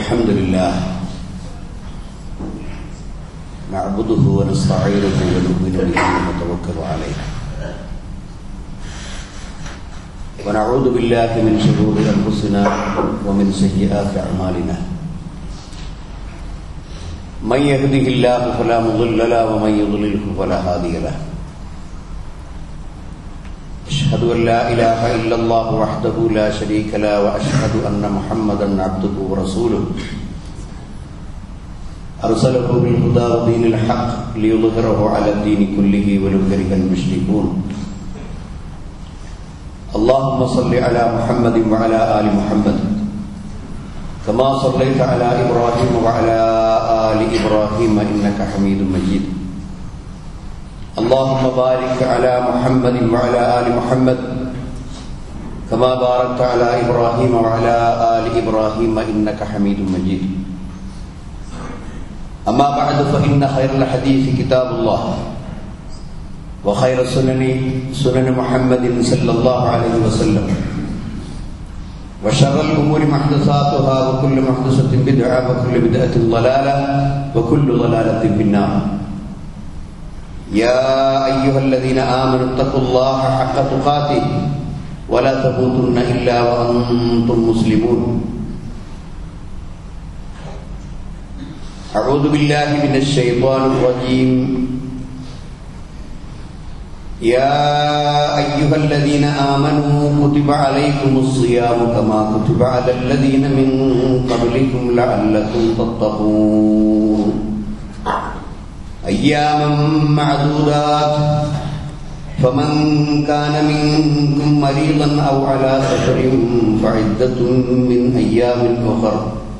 الحمد لله نعبده ونستعينه ونؤمن به ونتوكل عليه ونعوذ بالله من شرور انفسنا ومن سيئات اعمالنا من يهده الله فلا مضل له ومن يضلله فلا هادي له أشهد أن لا إله إلا الله وحده لا شريك له وأشهد أن محمدا عبده ورسوله أرسله بالهدى ودين الحق ليظهره على الدين كله ولو كره المشركون اللهم صل على محمد وعلى آل محمد كما صليت على إبراهيم وعلى آل إبراهيم إنك حميد مجيد اللهم بارك على محمد وعلى آل محمد كما باركت على إبراهيم وعلى آل إبراهيم إنك حميد مجيد أما بعد فإن خير الحديث كتاب الله وخير السنن سنن محمد صلى الله عليه وسلم وشر الأمور محدثاتها وكل محدثة بدعة وكل بدعة ضلالة وكل ضلالة في النار يا أيها الذين آمنوا اتقوا الله حق تقاته ولا تموتن إلا وأنتم مسلمون أعوذ بالله من الشيطان الرجيم يا أيها الذين آمنوا كتب عليكم الصيام كما كتب على الذين من قبلكم لعلكم تتقون أياما معدودات فمن كان منكم مريضا أو على سفر فعدة من أيام أخر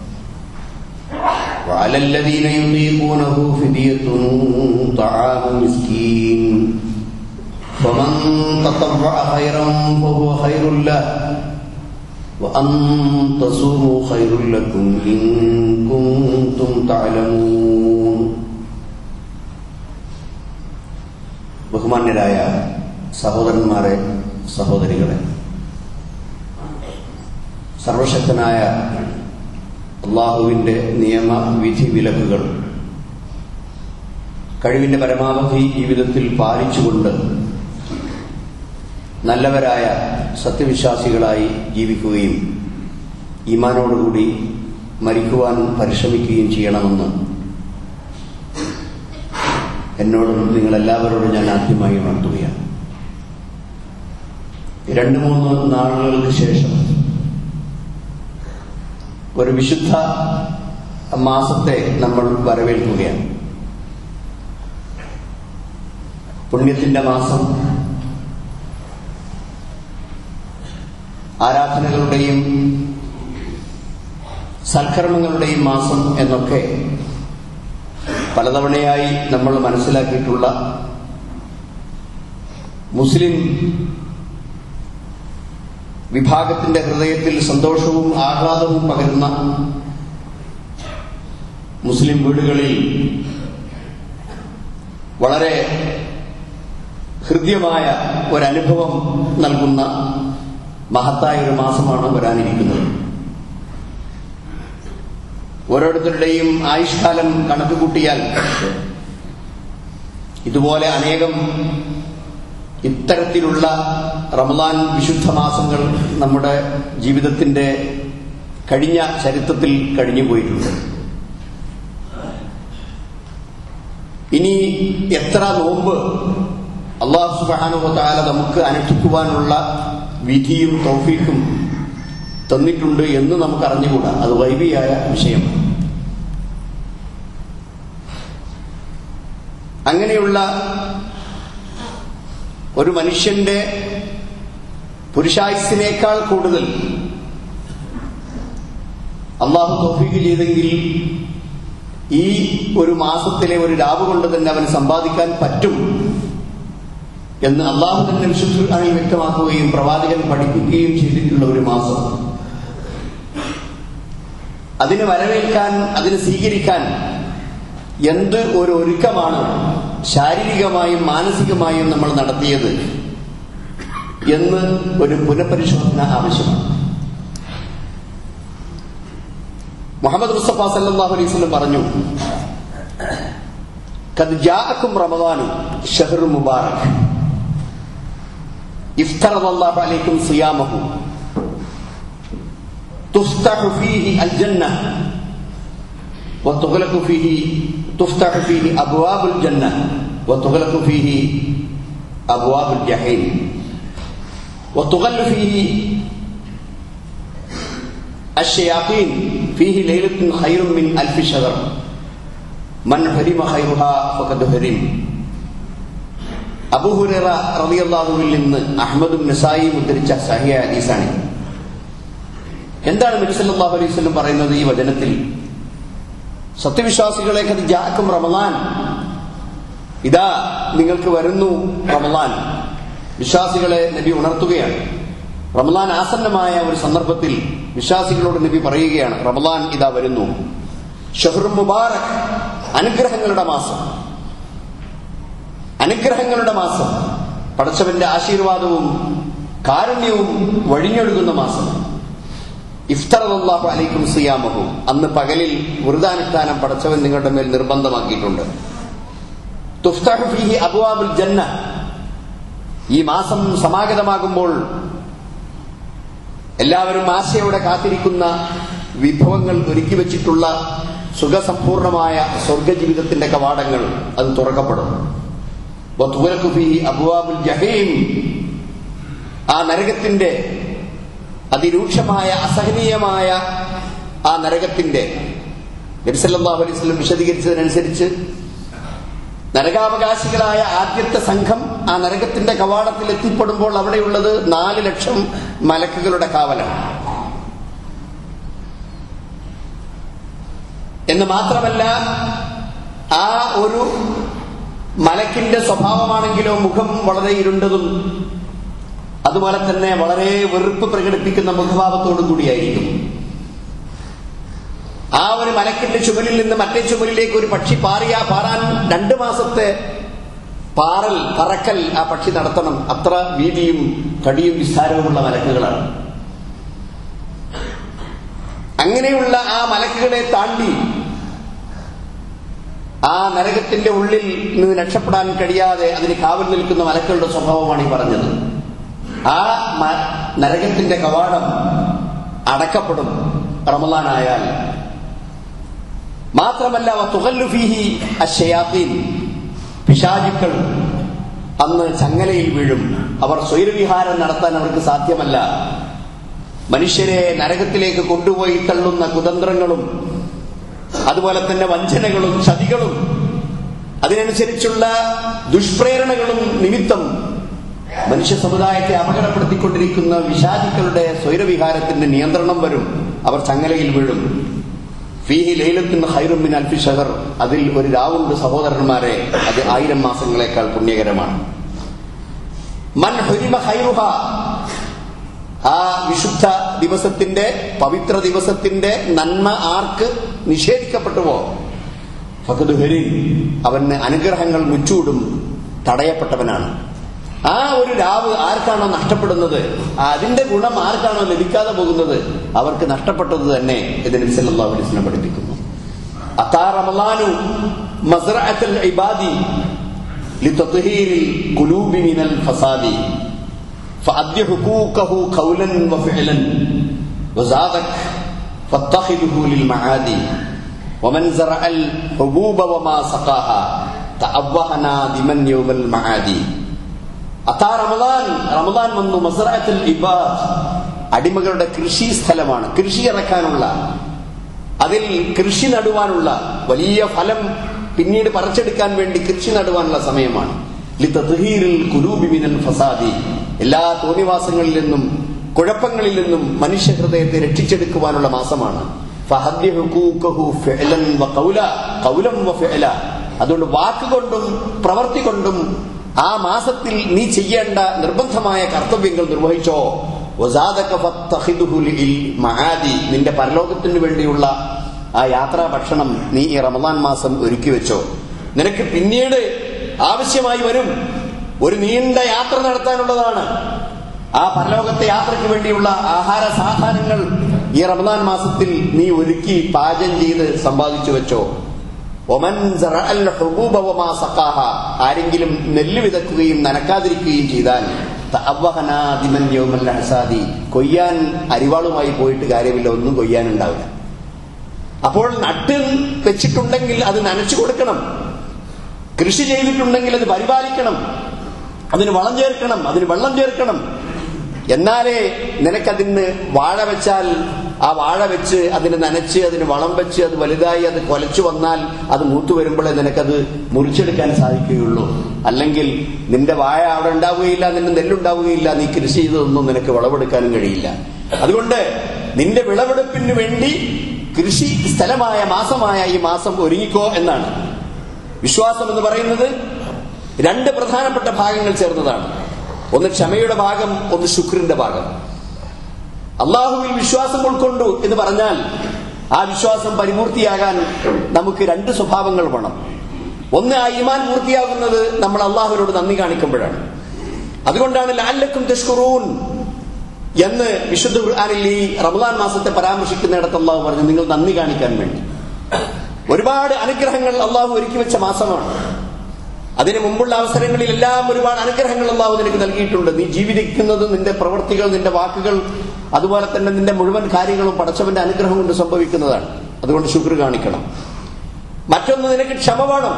وعلى الذين يطيقونه فدية طعام مسكين فمن تطوع خيرا فهو خير له وأن تصوموا خير لكم إن كنتم تعلمون ബഹുമാന്യരായ സഹോദരന്മാരെ സഹോദരികളെ സർവശക്തനായ അള്ളാഹുവിന്റെ നിയമവിധി വിലക്കുകൾ കഴിവിന്റെ പരമാവധി ജീവിതത്തിൽ പാലിച്ചുകൊണ്ട് നല്ലവരായ സത്യവിശ്വാസികളായി ജീവിക്കുകയും ഈമാനോടുകൂടി മരിക്കുവാൻ പരിശ്രമിക്കുകയും ചെയ്യണമെന്ന് എന്നോടും നിങ്ങളെല്ലാവരോടും ഞാൻ ആദ്യമായി ഉണർത്തുകയാണ് രണ്ട് മൂന്ന് നാളുകൾക്ക് ശേഷം ഒരു വിശുദ്ധ മാസത്തെ നമ്മൾ വരവേൽക്കുകയാണ് പുണ്യത്തിന്റെ മാസം ആരാധനകളുടെയും സൽക്കർമ്മങ്ങളുടെയും മാസം എന്നൊക്കെ പലതവണയായി നമ്മൾ മനസ്സിലാക്കിയിട്ടുള്ള മുസ്ലിം വിഭാഗത്തിന്റെ ഹൃദയത്തിൽ സന്തോഷവും ആഹ്ലാദവും പകരുന്ന മുസ്ലിം വീടുകളിൽ വളരെ ഹൃദ്യമായ ഒരനുഭവം നൽകുന്ന മഹത്തായ ഒരു മാസമാണ് വരാനിരിക്കുന്നത് ഓരോരുത്തരുടെയും ആയുഷ്കാലം കണക്ക് കൂട്ടിയാൽ ഇതുപോലെ അനേകം ഇത്തരത്തിലുള്ള റമദാൻ വിശുദ്ധ മാസങ്ങൾ നമ്മുടെ ജീവിതത്തിന്റെ കഴിഞ്ഞ ചരിത്രത്തിൽ കഴിഞ്ഞു പോയിട്ടുണ്ട് ഇനി എത്ര നോമ്പ് അള്ളാഹു സുബാനുഭത്താല നമുക്ക് അനുഷ്ഠിക്കുവാനുള്ള വിധിയും തൗഫീഖും തന്നിട്ടുണ്ട് എന്ന് നമുക്ക് അറിഞ്ഞുകൂടാ അത് വൈവിയായ വിഷയം അങ്ങനെയുള്ള ഒരു മനുഷ്യന്റെ പുരുഷായുസിനേക്കാൾ കൂടുതൽ അള്ളാഹു തൗഫീഖ് ചെയ്തെങ്കിൽ ഈ ഒരു മാസത്തിലെ ഒരു രാവ് കൊണ്ട് തന്നെ അവന് സമ്പാദിക്കാൻ പറ്റും എന്ന് അള്ളാഹു തന്നെ വിശുദ്ധാനിൽ വ്യക്തമാക്കുകയും പ്രവാചകൻ പഠിപ്പിക്കുകയും ചെയ്തിട്ടുള്ള ഒരു മാസം അതിന് വരവേൽക്കാൻ അതിന് സ്വീകരിക്കാൻ എന്ത് ഒരു ഒരുക്കമാണ് ശാരീരികമായും മാനസികമായും നമ്മൾ നടത്തിയത് എന്ന് ഒരു പുനഃപരിശോധന ആവശ്യമാണ് മുഹമ്മദ് മുസ്തഫ സല്ലല്ലാഹു അലൈഹി വസല്ലം പറഞ്ഞു قد جاءكم رمضان شهر مبارك افترض الله عليكم صيامه تفتح فيه الجنة وتغلق فيه تفتح فيه أبواب الجنة وتغلق فيه أبواب الجحيم وتغل فيه الشياطين فيه ليلة خير من ألف شهر من حرم خيرها فقد حرم അബൂഹുറ റളിയല്ലാഹുവിൽ നിന്ന് അഹമ്മദും നസായിയും ഉദ്ധരിച്ച സഹിയ ഹദീസാണ് എന്താണ് നബി സല്ലല്ലാഹു അലൈഹി വസല്ലം പറയുന്നത് ഈ വചനത്തിൽ സത്യവിശ്വാസികളെ കത് ജാക്കും റമദാൻ ഇതാ നിങ്ങൾക്ക് വരുന്നു റമദാൻ വിശ്വാസികളെ നബി ഉണർത്തുകയാണ് റമദാൻ ആസന്നമായ ഒരു സന്ദർഭത്തിൽ വിശ്വാസികളോട് നബി പറയുകയാണ് റമദാൻ ഇതാ വരുന്നു ഷഹ്റു മുബാറക് അനുഗ്രഹങ്ങളുടെ മാസം അനുഗ്രഹങ്ങളുടെ മാസം പടച്ചവന്റെ ആശീർവാദവും കാരുണ്യവും വഴിഞ്ഞൊഴുകുന്ന മാസം ഇഫ്തറല്ലാഹു അലൈക്കും സിയാമഹു അന്ന് പകലിൽ വൃതാനുഷ്ഠാനം പടച്ചവൻ നിങ്ങളുടെ മേൽ നിർബന്ധമാക്കിയിട്ടുണ്ട് തുഫ്തഹു ഫീഹി അബ്വാബുൽ ജന്ന ഈ മാസം സമാഗതമാകുമ്പോൾ എല്ലാവരും ആശയോടെ കാത്തിരിക്കുന്ന വിഭവങ്ങൾ ഒരുക്കി വെച്ചിട്ടുള്ള സുഖസമ്പൂർണമായ സ്വർഗജീവിതത്തിന്റെ കവാടങ്ങൾ അത് തുറക്കപ്പെടും വതുവലക്കു ഫീഹി അബ്വാബുൽ ജഹീം ആ നരകത്തിന്റെ അതിരൂക്ഷമായ അസഹനീയമായ ആ നരകത്തിന്റെ നബിസല്ലാഹു അലൈഹി സ്വലം വിശദീകരിച്ചതിനനുസരിച്ച് നരകാവകാശികളായ ആദ്യത്തെ സംഘം ആ നരകത്തിന്റെ കവാടത്തിൽ എത്തിപ്പെടുമ്പോൾ അവിടെയുള്ളത് നാല് ലക്ഷം മലക്കുകളുടെ കാവലാണ് എന്ന് മാത്രമല്ല ആ ഒരു മലക്കിന്റെ സ്വഭാവമാണെങ്കിലോ മുഖം വളരെ ഇരുണ്ടതും അതുപോലെ തന്നെ വളരെ വെറുപ്പ് പ്രകടിപ്പിക്കുന്ന മുഖഭാവത്തോടും കൂടിയായിരിക്കും ആ ഒരു മലക്കിന്റെ ചുമലിൽ നിന്ന് മറ്റേ ചുമലിലേക്ക് ഒരു പക്ഷി പാറിയ പാറാൻ രണ്ട് മാസത്തെ പാറൽ പറക്കൽ ആ പക്ഷി നടത്തണം അത്ര വീതിയും തടിയും വിസ്താരവുമുള്ള മലക്കുകളാണ് അങ്ങനെയുള്ള ആ മലക്കുകളെ താണ്ടി ആ നരകത്തിന്റെ ഉള്ളിൽ നിന്ന് രക്ഷപ്പെടാൻ കഴിയാതെ അതിന് കാവൽ നിൽക്കുന്ന മലക്കളുടെ സ്വഭാവമാണ് ഈ പറഞ്ഞത് ആ നരകത്തിന്റെ കവാടം അടക്കപ്പെടും റമലാനായാൽ മാത്രമല്ല തുകല്ലുഫീഹി അശയാത്തീൻ പിശാചുക്കൾ അന്ന് ചങ്ങലയിൽ വീഴും അവർ സ്വൈരവിഹാരം നടത്താൻ അവർക്ക് സാധ്യമല്ല മനുഷ്യരെ നരകത്തിലേക്ക് കൊണ്ടുപോയി തള്ളുന്ന കുതന്ത്രങ്ങളും അതുപോലെ തന്നെ വഞ്ചനകളും ചതികളും അതിനനുസരിച്ചുള്ള ദുഷ്പ്രേരണകളും നിമിത്തം മനുഷ്യ സമുദായത്തെ അപകടപ്പെടുത്തിക്കൊണ്ടിരിക്കുന്ന വിഷാദിക്കളുടെ സ്വൈരവിഹാരത്തിന്റെ നിയന്ത്രണം വരും അവർ ചങ്ങലയിൽ വീഴും ഫീഹി ലൈലത്തിന് ഹൈറുമിൻ അൽഫി ഷഹർ അതിൽ ഒരു രാവുണ്ട് സഹോദരന്മാരെ അത് ആയിരം മാസങ്ങളെക്കാൾ പുണ്യകരമാണ് മൻ ഹുരിമ ഹൈറുഹ ആ വിശുദ്ധ ദിവസത്തിന്റെ പവിത്ര ദിവസത്തിന്റെ നന്മ ആർക്ക് നിഷേധിക്കപ്പെട്ടുവോ ഫഖദ് ഹരി അവന് അനുഗ്രഹങ്ങൾ മുച്ചൂടും തടയപ്പെട്ടവനാണ് ആ ഒരു രാവ് ആർക്കാണോ നഷ്ടപ്പെടുന്നത് അതിന്റെ ഗുണം ആർക്കാണോ ലഭിക്കാതെ പോകുന്നത് അവർക്ക് നഷ്ടപ്പെട്ടത് തന്നെ എന്ന് നബി സല്ലല്ലാഹു അലൈഹി വസല്ലം പഠിപ്പിക്കുന്നു അതാ റമളാനു മസ്റഅത്തുൽ ഇബാദി ലിതത്ഹീരിൽ ഖുലൂബി മിനൽ ഫസാദി فأدي حقوقه قولا وفعلا وزادك فاتخذه للمعادي ومن زرع الحبوب وما سقاها تأوه نادما يوم المعادي അത്താ റമദാൻ റമദാൻ വന്നു മസറാത്തുൽ ഇബാദ് അടിമകളുടെ കൃഷി സ്ഥലമാണ് കൃഷി ഇറക്കാനുള്ള അതിൽ കൃഷി നടുവാനുള്ള വലിയ ഫലം പിന്നീട് പറിച്ചെടുക്കാൻ വേണ്ടി കൃഷി നടുവാനുള്ള സമയമാണ് ഫസാദി എല്ലാ തോന്നിവാസങ്ങളിൽ നിന്നും കുഴപ്പങ്ങളിൽ നിന്നും മനുഷ്യ ഹൃദയത്തെ രക്ഷിച്ചെടുക്കുവാനുള്ള മാസമാണ് അതുകൊണ്ട് വാക്കുകൊണ്ടും പ്രവർത്തി കൊണ്ടും ആ മാസത്തിൽ നീ ചെയ്യേണ്ട നിർബന്ധമായ കർത്തവ്യങ്ങൾ നിർവഹിച്ചോ നിന്റെ പരലോകത്തിന് വേണ്ടിയുള്ള ആ യാത്രാ ഭക്ഷണം നീ ഈ റമദാൻ മാസം ഒരുക്കി വെച്ചോ നിനക്ക് പിന്നീട് ആവശ്യമായി വരും ഒരു നീണ്ട യാത്ര നടത്താനുള്ളതാണ് ആ പരലോകത്തെ യാത്രയ്ക്ക് വേണ്ടിയുള്ള ആഹാര സാധനങ്ങൾ ഈ റമദാൻ മാസത്തിൽ നീ ഒരുക്കി പാചകം ചെയ്ത് സമ്പാദിച്ചു വെച്ചോ ഒമൻ സറഅൽ ഹുബൂബ വമാ സഖാഹ. ആരെങ്കിലും നെല്ല് വിതക്കുകയും നനക്കാതിരിക്കുകയും ചെയ്താൽ തഅവ്വഹനാ ദിമൻ യൗമൽ അഹ്സാദി. കൊയ്യാൻ അരിവാളുമായി പോയിട്ട് കാര്യമില്ല ഒന്നും കൊയ്യാനുണ്ടാവില്ല അപ്പോൾ നട്ട് വെച്ചിട്ടുണ്ടെങ്കിൽ അത് നനച്ചു കൊടുക്കണം കൃഷി ചെയ്തിട്ടുണ്ടെങ്കിൽ അത് പരിപാലിക്കണം അതിന് വളം ചേർക്കണം അതിന് വെള്ളം ചേർക്കണം എന്നാലേ നിനക്കതിന് വാഴ വെച്ചാൽ ആ വാഴ വെച്ച് അതിന് നനച്ച് അതിന് വളം വെച്ച് അത് വലുതായി അത് കൊലച്ചു വന്നാൽ അത് മൂത്തു വരുമ്പോഴേ നിനക്കത് മുറിച്ചെടുക്കാൻ സാധിക്കുകയുള്ളൂ അല്ലെങ്കിൽ നിന്റെ വാഴ അവിടെ ഉണ്ടാവുകയില്ല നിന്റെ നെല്ലുണ്ടാവുകയില്ല നീ കൃഷി ചെയ്തതൊന്നും നിനക്ക് വിളവെടുക്കാനും കഴിയില്ല അതുകൊണ്ട് നിന്റെ വിളവെടുപ്പിന് വേണ്ടി കൃഷി സ്ഥലമായ മാസമായ ഈ മാസം ഒരുങ്ങിക്കോ എന്നാണ് വിശ്വാസം എന്ന് പറയുന്നത് രണ്ട് പ്രധാനപ്പെട്ട ഭാഗങ്ങൾ ചേർന്നതാണ് ഒന്ന് ക്ഷമയുടെ ഭാഗം ഒന്ന് ശുക്രിന്റെ ഭാഗം അള്ളാഹുവിൽ വിശ്വാസം ഉൾക്കൊണ്ടു എന്ന് പറഞ്ഞാൽ ആ വിശ്വാസം പരിപൂർത്തിയാകാൻ നമുക്ക് രണ്ട് സ്വഭാവങ്ങൾ വേണം ഒന്ന് ആ ഈമാൻ പൂർത്തിയാകുന്നത് നമ്മൾ അള്ളാഹുവിനോട് നന്ദി കാണിക്കുമ്പോഴാണ് അതുകൊണ്ടാണ് ലാലക്കും തഷ്കുറൂൻ എന്ന് വിശുദ്ധ ഖുർആനിൽ ഈ റമദാൻ മാസത്തെ പരാമർശിക്കുന്നിടത്ത് അള്ളാഹു പറഞ്ഞു നിങ്ങൾ നന്ദി കാണിക്കാൻ വേണ്ടി ഒരുപാട് അനുഗ്രഹങ്ങൾ അള്ളാഹു ഒരുക്കി വെച്ച മാസമാണ് അതിനു മുമ്പുള്ള അവസരങ്ങളിലെല്ലാം ഒരുപാട് അനുഗ്രഹങ്ങൾ അള്ളാഹു നിനക്ക് നൽകിയിട്ടുണ്ട് നീ ജീവിക്കുന്നത് നിന്റെ പ്രവൃത്തികൾ നിന്റെ വാക്കുകൾ അതുപോലെ തന്നെ നിന്റെ മുഴുവൻ കാര്യങ്ങളും പടച്ചവന്റെ അനുഗ്രഹം കൊണ്ട് സംഭവിക്കുന്നതാണ് അതുകൊണ്ട് ശുക്ർ കാണിക്കണം മറ്റൊന്ന് നിനക്ക് ക്ഷമ വേണം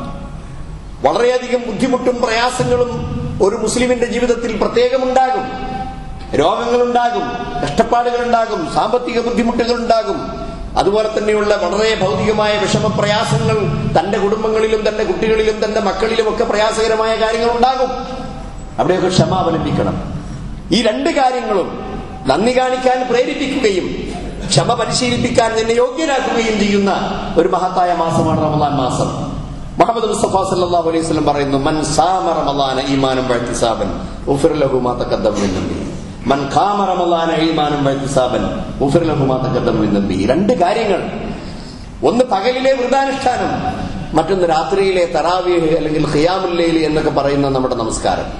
വളരെയധികം ബുദ്ധിമുട്ടും പ്രയാസങ്ങളും ഒരു മുസ്ലിമിന്റെ ജീവിതത്തിൽ പ്രത്യേകമുണ്ടാകും രോഗങ്ങളുണ്ടാകും കഷ്ടപ്പാടുകളുണ്ടാകും സാമ്പത്തിക ബുദ്ധിമുട്ടുകളുണ്ടാകും അതുപോലെ തന്നെയുള്ള വളരെ ഭൗതികമായ വിഷമപ്രയാസങ്ങൾ തന്റെ കുടുംബങ്ങളിലും തന്റെ കുട്ടികളിലും തന്റെ മക്കളിലും ഒക്കെ പ്രയാസകരമായ കാര്യങ്ങൾ ഉണ്ടാകും അവിടെയൊക്കെ ക്ഷമ അവലംബിക്കണം ഈ രണ്ട് കാര്യങ്ങളും നന്ദി കാണിക്കാൻ പ്രേരിപ്പിക്കുകയും ക്ഷമ പരിശീലിപ്പിക്കാൻ നിന്നെ യോഗ്യനാക്കുകയും ചെയ്യുന്ന ഒരു മഹത്തായ മാസമാണ് റമദാൻ മാസം മുഹമ്മദ് മുസ്തഫ സല്ലല്ലാഹു അലൈഹി വസല്ലം പറയുന്നു മൻ സാമ റമദാന ഈമാനം വഅ്തിസാബൻ ഉഫിർ ലഹു മാ തഖദ്ദമ മിൻ ദംബി മൻ ഖാമ റമദാന ഈമാനം വഅ്തിസാബൻ ഉഫിർ ലഹു മാ തഖദ്ദമ മിൻ ദംബി രണ്ട് കാര്യങ്ങൾ ഒന്ന് പകലിലെ വൃതാനുഷ്ഠാനം മറ്റൊന്ന് രാത്രിയിലെ തറാവീഹ് അല്ലെങ്കിൽ ഖിയാമുൽ ലൈൽ എന്നൊക്കെ പറയുന്ന നമ്മുടെ നമസ്കാരം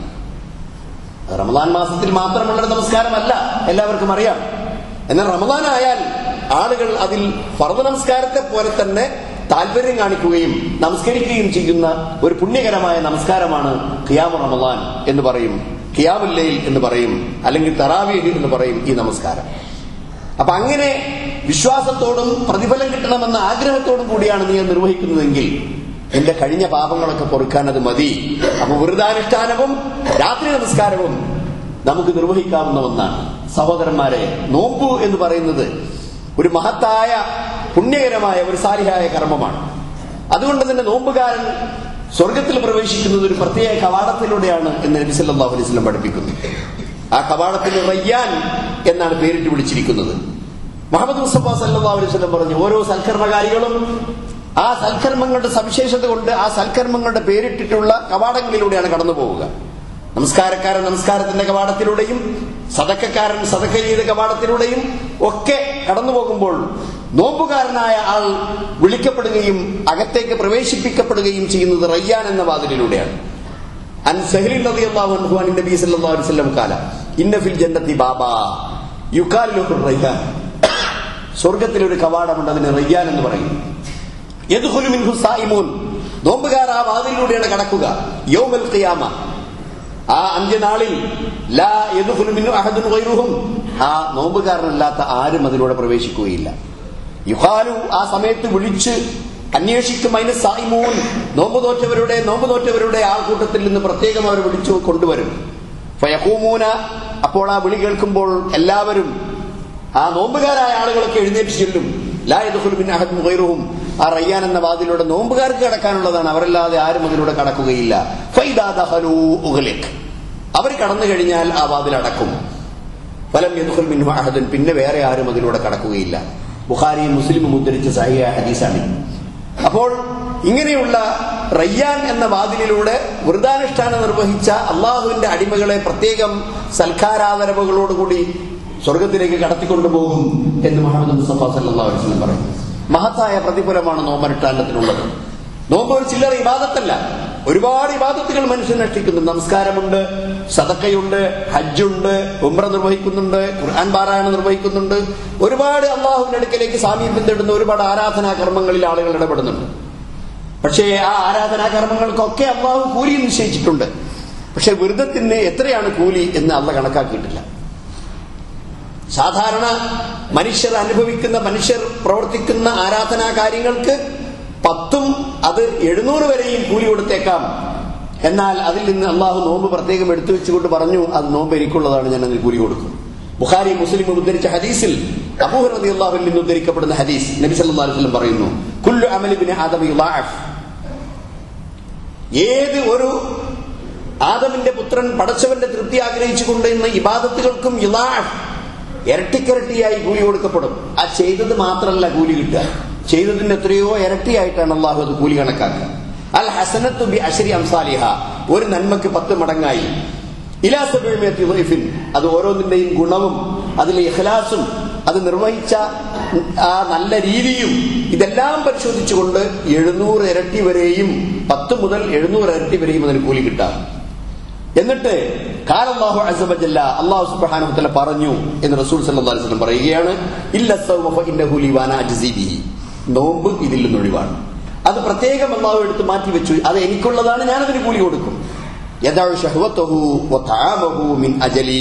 റമദാൻ മാസത്തിൽ മാത്രമുള്ള ഒരു നമസ്കാരമല്ല എല്ലാവർക്കും അറിയാം എന്നാൽ റമദാൻ ആയാൽ ആളുകൾ അതിൽ ഫർദ് നമസ്കാരത്തെ പോലെ തന്നെ താല്പര്യം കാണിക്കുകയും നമസ്കരിക്കുകയും ചെയ്യുന്ന ഒരു പുണ്യകരമായ നമസ്കാരമാണ് ഖിയാമു റമദാൻ എന്ന് പറയും ഖിയാമുല്ലയിൽ എന്ന് പറയും അല്ലെങ്കിൽ തറാവീഹ് എന്ന് പറയും ഈ നമസ്കാരം അപ്പൊ അങ്ങനെ വിശ്വാസത്തോടും പ്രതിഫലം കിട്ടണമെന്ന ആഗ്രഹത്തോടും കൂടിയാണ് നീ അത് നിർവഹിക്കുന്നതെങ്കിൽ എന്റെ കഴിഞ്ഞ പാപങ്ങളൊക്കെ പൊറുക്കാൻ അത് മതി അപ്പൊ വൃതാനുഷ്ഠാനവും രാത്രി നമസ്കാരവും നമുക്ക് നിർവഹിക്കാവുന്ന ഒന്നാണ് സഹോദരന്മാരെ നോമ്പ് എന്ന് പറയുന്നത് ഒരു മഹത്തായ പുണ്യകരമായ ഒരു സാലിഹായ കർമ്മമാണ് അതുകൊണ്ട് തന്നെ നോമ്പുകാരൻ സ്വർഗത്തിൽ പ്രവേശിക്കുന്നത് ഒരു പ്രത്യേക കവാടത്തിലൂടെയാണ് എന്ന് നബി സല്ലല്ലാഹു അലൈഹി വസല്ലം പഠിപ്പിക്കുന്നു ആ കവാടത്തിന് റയ്യാൻ എന്നാണ് പേരിട്ട് വിളിച്ചിരിക്കുന്നത് മുഹമ്മദ് മുസ്തഫ സല്ലല്ലാഹു അലൈഹി വസല്ലം പറഞ്ഞു ഓരോ സൽക്കർമ്മകാരികളും ആ സൽക്കർമ്മങ്ങളുടെ സവിശേഷത കൊണ്ട് ആ സൽക്കർമ്മങ്ങളുടെ പേരിട്ടിട്ടുള്ള കവാടങ്ങളിലൂടെയാണ് കടന്നു പോവുക നമസ്കാരക്കാരൻ നമസ്കാരത്തിന്റെ കവാടത്തിലൂടെയും സതക്കക്കാരൻ സതക്ക ചെയ്ത കവാടത്തിലൂടെയും ഒക്കെ കടന്നു പോകുമ്പോൾ നോമ്പുകാരനായ ആൾ വിളിക്കപ്പെടുകയും അകത്തേക്ക് പ്രവേശിപ്പിക്കപ്പെടുകയും ചെയ്യുന്നത് റയ്യാൻ എന്ന വാതിലിലൂടെയാണ് അൻ സഹലിൻ റളിയല്ലാഹു അൻഹു അൻ നബി സല്ലല്ലാഹു അലൈഹി വസല്ലം കാല ഇന്ന ഫിൽ ജന്നത്തി ബാബാ യുഖാൽ ലഹു റയ്യാൻ സ്വർഗ്ഗത്തിൽ ഒരു കവാടമുണ്ട് അതിന് റയ്യാൻ എന്ന് പറയും യദ്ഖുലു മിൻഹു സായിമൂൻ നോമ്പുകാർ ആ വാതിലിലൂടെയാണ് കടക്കുക യൗമൽ ഖിയാമ ആ അന്ത്യനാളിൽ ലാ യദ്ഖുലു മിൻഹു അഹദുൻ ഗൈറുഹും ആ നോമ്പുകാരനല്ലാത്ത ആരും അതിലൂടെ പ്രവേശിക്കുകയില്ല യുഹാലു ആ സമയത്ത് വിളിച്ച് അന്വേഷിക്കും അതിന് സായിമൂൻ നോമ്പ് നോറ്റവരുടെ നോമ്പ് നോറ്റവരുടെ ആൾക്കൂട്ടത്തിൽ നിന്ന് പ്രത്യേകം അവർ വിളിച്ചു കൊണ്ടുവരും ഫയഹൂമൂന അപ്പോൾ ആ വിളി കേൾക്കുമ്പോൾ എല്ലാവരും ആ നോമ്പുകാരായ ആളുകളൊക്കെ എഴുന്നേറ്റ് ചെല്ലും ലായതുഹുലും ആ റയ്യാൻ എന്ന വാതിലൂടെ നോമ്പുകാർക്ക് കടക്കാനുള്ളതാണ് അവരല്ലാതെ ആരും അതിലൂടെ കടക്കുകയില്ല ഫൈദാദഹലൂ ഉഗലിക് അവർ കടന്നു കഴിഞ്ഞാൽ ആ വാതിൽ അടക്കും ഫലം യദുഹുൽ മിൻഹു അഹദൻ പിന്നെ വേറെ ആരും അതിലൂടെ കടക്കുകയില്ല ബുഖാരിയും മുസ്ലിമും ഉദ്ധരിച്ച സഹിയ ഹദീസാണ് അപ്പോൾ ഇങ്ങനെയുള്ള റയ്യാൻ എന്ന വാതിലിലൂടെ വൃതാനുഷ്ഠാനം നിർവഹിച്ച അള്ളാഹുവിന്റെ അടിമകളെ പ്രത്യേകം സൽക്കാരാദരവുകളോടുകൂടി സ്വർഗത്തിലേക്ക് കടത്തിക്കൊണ്ടുപോകും എന്ന് മുഹമ്മദ് മുസ്തഫ സല്ലല്ലാഹു അലൈഹി വസല്ലം പറയും മഹത്തായ പ്രതിഫലമാണ് നോമ്പനുഷ്ഠാനത്തിനുള്ളത് നോമ്പ് ഒരു ചില്ലറ ഇബാദത്തല്ല ഒരുപാട് ഇബാദത്തുകൾ മനുഷ്യൻ അനുഷ്ഠിക്കുന്നു നമസ്കാരമുണ്ട് സദക്കയുണ്ട് ഹജ്ജുണ്ട് ഉംറ നിർവഹിക്കുന്നുണ്ട് ഖുർആൻ പാരായണം നിർവഹിക്കുന്നുണ്ട് ഒരുപാട് അള്ളാഹുവിന്റെ അടുക്കലേക്ക് സാമീപ്യം തേടുന്ന ഒരുപാട് ആരാധനാ കർമ്മങ്ങളിൽ ആളുകൾ ഇടപെടുന്നുണ്ട് പക്ഷേ ആ ആരാധനാ കർമ്മങ്ങൾക്കൊക്കെ അള്ളാഹു കൂലി നിശ്ചയിച്ചിട്ടുണ്ട് പക്ഷെ വൃതത്തിന് എത്രയാണ് കൂലി എന്ന് അള്ള കണക്കാക്കിയിട്ടില്ല സാധാരണ മനുഷ്യർ അനുഭവിക്കുന്ന മനുഷ്യർ പ്രവർത്തിക്കുന്ന ആരാധനാ കാര്യങ്ങൾക്ക് പത്തും അത് എഴുന്നൂറ് വരെയും കൂലി കൊടുത്തേക്കാം എന്നാൽ അതിൽ നിന്ന് അള്ളാഹു നോമ്പ് പ്രത്യേകം എടുത്തു വെച്ചുകൊണ്ട് പറഞ്ഞു അത് നോമ്പ് എനിക്കുള്ളതാണ് ഞാൻ അതിന് കൂലി കൊടുക്കും ബുഖാരി മുസ്ലിം ഉദ്ധരിച്ച ഹദീസിൽ അബൂഹർ റതി അള്ളാഹുവിൽ നിന്ന് ഉദ്ധരിക്കപ്പെടുന്ന ഹദീസ് നബി സല്ലല്ലാഹു അലൈഹി വസല്ലം പറയുന്നു കുല്ലു അമലിബിന് ആദമ യുളാഅഫ് ഏത് ഒരു ആദമിന്റെ പുത്രൻ പടച്ചവന്റെ തൃപ്തി ആഗ്രഹിച്ചുകൊണ്ട് ഇന്ന് ഇബാദത്തുകൾക്കും യുളാഅഫ് ഇരട്ടിക്കരട്ടിയായി കൂലി കൊടുക്കപ്പെടും ആ ചെയ്തത് മാത്രമല്ല കൂലി കിട്ടുക ചെയ്തതിന്റെ എത്രയോ ഇരട്ടിയായിട്ടാണ് അള്ളാഹു അത് കൂലി കണക്കാക്കുക അൽ ഹസനത്തു ബി അഷരി അംസാലിഹ ഒരു നന്മക്ക് പത്ത് മടങ്ങായി ഇലാസബിൻ അത് ഓരോന്നിന്റെയും ഗുണവും അതിലെ ഇഖ്ലാസും അത് നിർവഹിച്ച ആ നല്ല രീതിയും ഇതെല്ലാം പരിശോധിച്ചുകൊണ്ട് എഴുന്നൂറ് ഇരട്ടി വരെയും പത്ത് മുതൽ എഴുന്നൂറ് ഇരട്ടി വരെയും അതിന് കൂലി കിട്ടാം എന്നിട്ട് കാലല്ലാഹു അസബജല്ല അള്ളാഹു സുബ്ഹാനഹു വതആല പറഞ്ഞു എന്ന് റസൂൽ സല്ലല്ലാഹു അലൈഹി വസല്ലം പറയുകയാണ് ഇല്ല സൗമ ഫഇന്നഹു ലിവാന അജ്സി ബിഹി നോമ്പ് ഇതിൽ നിന്ന് ഒഴിവാണ് അത് പ്രത്യേകം അള്ളാഹു എടുത്ത് മാറ്റി വെച്ചു അത് എനിക്കുള്ളതാണ് ഞാൻ അതിന് കൂലി കൊടുക്കും യദഉ ശഹ്വതഹു വതആമഹു മിൻ അജലി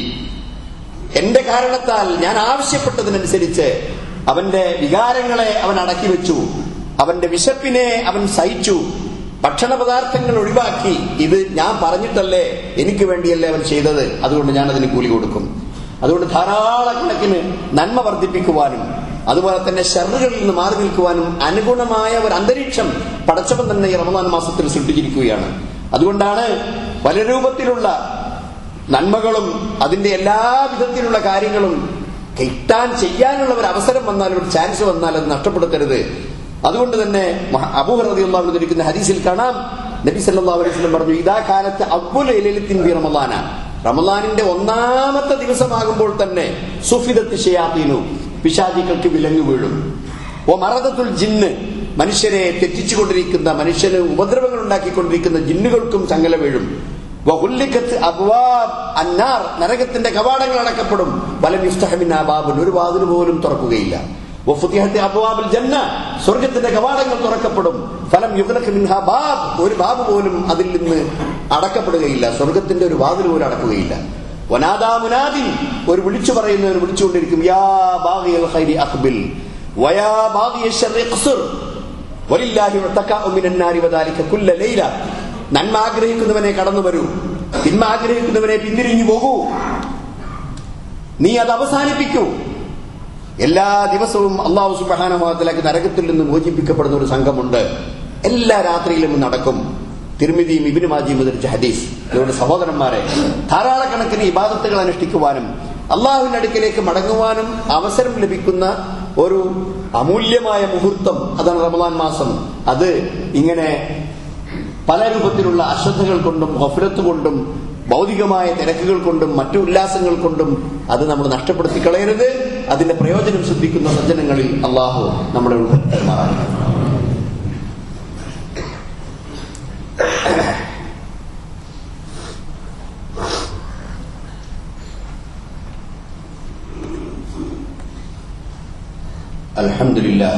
എന്റെ കാരണത്താൽ ഞാൻ ആവശ്യപ്പെട്ടതിനനുസരിച്ച് അവന്റെ വികാരങ്ങളെ അവൻ അടക്കി വെച്ചു അവന്റെ വിശപ്പിനെ അവൻ സഹിച്ചു ഭക്ഷണ പദാർത്ഥങ്ങൾ ഒഴിവാക്കി ഇത് ഞാൻ പറഞ്ഞിട്ടല്ലേ എനിക്ക് വേണ്ടിയല്ലേ അവൻ ചെയ്തത് അതുകൊണ്ട് ഞാൻ അതിന് കൂലി കൊടുക്കും അതുകൊണ്ട് ധാരാളക്കണക്കിന് നന്മ വർദ്ധിപ്പിക്കുവാനും അതുപോലെ തന്നെ ഷെറുകളിൽ നിന്ന് മാറി നിൽക്കുവാനും അനുഗുണമായ ഒരു അന്തരീക്ഷം പടച്ചവൻ തന്നെ ഈ റമദാൻ മാസത്തിൽ സൃഷ്ടിച്ചിരിക്കുകയാണ് അതുകൊണ്ടാണ് പല രൂപത്തിലുള്ള നന്മകളും അതിന്റെ എല്ലാ വിധത്തിലുള്ള കാര്യങ്ങളും കിട്ടാൻ ചെയ്യാനുള്ള ഒരു അവസരം വന്നാൽ ഒരു ചാൻസ് വന്നാൽ അത് നഷ്ടപ്പെടുത്തരുത് അതുകൊണ്ട് തന്നെ അബൂഹറിയുള്ള ധരിക്കുന്ന ഹദീസിൽ കാണാം നബി സല്ലല്ലാഹു അലൈഹി വസല്ലം പറഞ്ഞു ഇതാ കാലത്ത് അബ്ബുൽ ലൈലത്തിൻ ഫി റമളാന റമളാനിന്റെ ഒന്നാമത്തെ ദിവസമാകുമ്പോൾ തന്നെ സുഫിദത്ത് ഷയാത്തീനു പിശാചികൾക്ക് വിലങ്ങ് വീഴും ഓ മറദത്തുൽ ജിന്ന് മനുഷ്യരെ തെറ്റിച്ചുകൊണ്ടിരിക്കുന്ന മനുഷ്യന് ഉപദ്രവങ്ങൾ ഉണ്ടാക്കിക്കൊണ്ടിരിക്കുന്ന ജിന്നുകൾക്കും ചങ്ങല വീഴും വഹുല്ലിക്കത്ത് അബ്വാബ് അന്നാർ നരകത്തിന്റെ കവാടങ്ങൾ അടക്കപ്പെടും വലം യുസ്തഹമിൻ അബാബുൻ ഒരു വാതിൽ പോലും തുറക്കുകയില്ല വഫുതിഹത്ത് അബ്വാബുൽ ജന്ന സ്വർഗത്തിന്റെ കവാടങ്ങൾ തുറക്കപ്പെടും ഫലം യുഗ്നക മിൻഹ ബാബ് ഒരു ബാബ് പോലും അതിൽ നിന്ന് അടക്കപ്പെടുകയില്ല സ്വർഗത്തിന്റെ ഒരു വാതിൽ പോലും അടക്കുകയില്ല വനാദാ മുനാദിൻ ഒരു വിളിച്ചു പറയുന്നവർ വിളിച്ചുകൊണ്ടിരിക്കും യാ ബാഗിയൽ ഖൈരി അഖ്ബിൽ വയാ ബാഗിയ ശർരി ഖ്സുർ വലില്ലാഹി ഉതകാഉ മിനൻ നാരി വദാലിക കുല്ല ലൈല നന്മ ആഗ്രഹിക്കുന്നവനെ കടന്നു വരൂ തിന്മ ആഗ്രഹിക്കുന്നവനെ പിന്തിരിഞ്ഞു പോകൂ നീ അത് അവസാനിപ്പിക്കൂ എല്ലാ ദിവസവും അള്ളാഹു സുബാനമാത്തിലേക്ക് നരകത്തിൽ നിന്ന് മോചിപ്പിക്കപ്പെടുന്ന ഒരു സംഘമുണ്ട് എല്ലാ രാത്രിയിലും നടക്കും തിരുമിതിയും ഇബിന് മാജിയും ഉദ്ധരിച്ച ഹദീസ് അതുകൊണ്ട് സഹോദരന്മാരെ ധാരാളക്കണക്കിന് ഇബാദത്തുകൾ അനുഷ്ഠിക്കുവാനും അള്ളാഹുവിന്റെ അടുക്കിലേക്ക് മടങ്ങുവാനും അവസരം ലഭിക്കുന്ന ഒരു അമൂല്യമായ മുഹൂർത്തം അതാണ് റമദാൻ മാസം അത് ഇങ്ങനെ പല രൂപത്തിലുള്ള അശ്രദ്ധകൾ കൊണ്ടും ഗഫലത്ത് കൊണ്ടും ഭൗതികമായ തിരക്കുകൾ കൊണ്ടും മറ്റു ഉല്ലാസങ്ങൾ കൊണ്ടും അത് നമ്മൾ നഷ്ടപ്പെടുത്തി കളയരുത് അതിന്റെ പ്രയോജനം ശ്രദ്ധിക്കുന്ന സജ്ജനങ്ങളിൽ അള്ളാഹു നമ്മളെ ഉൾപ്പെടുമാറാണ് الحمد لله